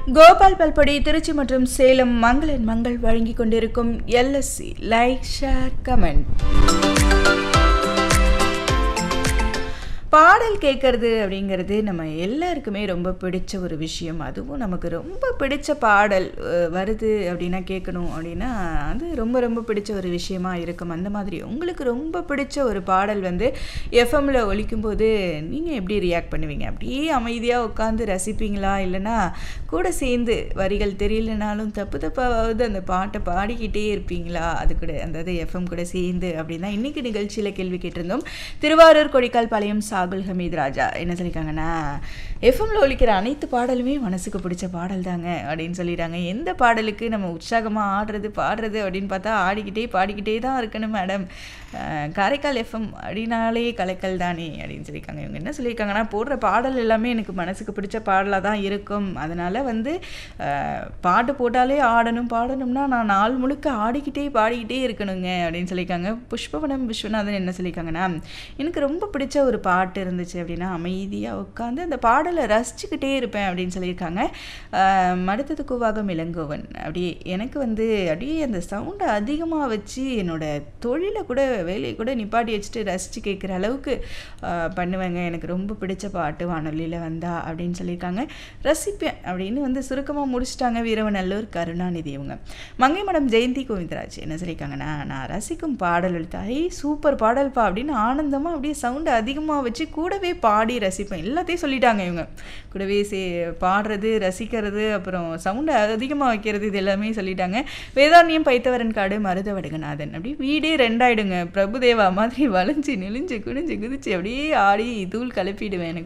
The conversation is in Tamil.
கோபால் பல்படி திருச்சி மற்றும் சேலம் மங்களன் மங்கள் வழங்கிக் கொண்டிருக்கும் எல்எஸ்சி லைக் ஷேர் கமெண்ட் பாடல் கேட்கறது அப்படிங்கிறது நம்ம எல்லாருக்குமே ரொம்ப பிடிச்ச ஒரு விஷயம் அதுவும் நமக்கு ரொம்ப பிடிச்ச பாடல் அஹ், வருது அப்படின்னா கேட்கணும் அப்படின்னா அது ரொம்ப ரொம்ப பிடிச்ச ஒரு விஷயமா இருக்கும் அந்த மாதிரி உங்களுக்கு ரொம்ப பிடிச்ச ஒரு பாடல் வந்து எஃப்எம்மில் ஒலிக்கும்போது நீங்கள் எப்படி ரியாக்ட் பண்ணுவீங்க அப்படியே அமைதியாக உட்காந்து ரசிப்பீங்களா இல்லைன்னா கூட சேர்ந்து வரிகள் தெரியலனாலும் தப்பு தப்பாவது அந்த பாட்டை பாடிக்கிட்டே இருப்பீங்களா அது கூட அந்த இது எஃப்எம் கூட சேர்ந்து அப்படின்னா இன்னைக்கு நிகழ்ச்சியில் கேள்வி கேட்டிருந்தோம் திருவாரூர் கொடிக்கால் பாளையம் சாகுல் ஹமீத் ராஜா என்ன சொல்லியிருக்காங்கன்னா எஃப்எம்ல ஒலிக்கிற அனைத்து பாடலுமே மனசுக்கு பிடிச்ச பாடல் தாங்க அப்படின்னு சொல்லிட்டாங்க எந்த பாடலுக்கு நம்ம உற்சாகமாக ஆடுறது பாடுறது அப்படின்னு பார்த்தா ஆடிக்கிட்டே பாடிக்கிட்டே தான் இருக்கணும் மேடம் அஹ், காரைக்கால் எஃப்எம் அப்படின்னாலே கலைக்கல் தானே அப்படின்னு சொல்லியிருக்காங்க இவங்க என்ன சொல்லியிருக்காங்கன்னா போடுற பாடல் எல்லாமே எனக்கு மனசுக்கு பிடிச்ச பாடலாக தான் இருக்கும் அதனால் வந்து அஹ், பாட்டு போட்டாலே ஆடணும் பாடணும்னா நான் நாள் முழுக்க ஆடிக்கிட்டே பாடிக்கிட்டே இருக்கணுங்க அப்படின்னு சொல்லியிருக்காங்க புஷ்பவனம் விஸ்வநாதன் என்ன சொல்லியிருக்காங்கன்னா எனக்கு ரொம்ப பிடிச்ச ஒரு பாட்டு இருந்துச்சு அப்படின்னா அமைதியாக உட்காந்து அந்த பாடலை ரசிச்சுக்கிட்டே இருப்பேன் அப்படின்னு சொல்லியிருக்காங்க ஆஹ் மடுத்தது கூவாகம் இளங்கோவன் அப்படியே எனக்கு வந்து அப்படியே அந்த சவுண்டை அதிகமாக வச்சு என்னோட தொழிலை கூட வேலையை கூட நிப்பாட்டி வச்சுட்டு ரசித்து கேட்குற அளவுக்கு ஆஹ் பண்ணுவேங்க எனக்கு ரொம்ப பிடிச்ச பாட்டு வானொலியில் வந்தா அப்படின்னு சொல்லியிருக்காங்க ரசிப்பேன் அப்படின்னு வந்து சுருக்கமாக முடிச்சிட்டாங்க வீரவநல்லூர் கருணாநிதி இவங்க மங்கை மடம் ஜெயந்தி கோவிந்தராஜ் என்ன சொல்லியிருக்காங்கன்னா நான் ரசிக்கும் பாடல் எழுத்தா ஐய் சூப்பர் பாடல்பா அப்படின்னு ஆனந்தமாக அப்படியே சவுண்டை அதிகமாக வச்சு கூடவே பாடி ரசிப்பேன் எல்லாத்தையும் சொல்லிட்டாங்க இவங்க கூடவே சே பாடுறது ரசிக்கிறது அப்புறம் சவுண்டை அதிகமாக வைக்கிறது இது எல்லாமே சொல்லிட்டாங்க வேதாரண்யம் பைத்தவரன் காடு மருத வடுகநாதன் அப்படி வீடே ரெண்டாயிடுங்க பிரபுதேவா மாதிரி வளைஞ்சு நெளிஞ்சு குனிஞ்சு குதிச்சு அப்படியே ஆடி தூள் கிளப்பிடுவேன் எனக்கு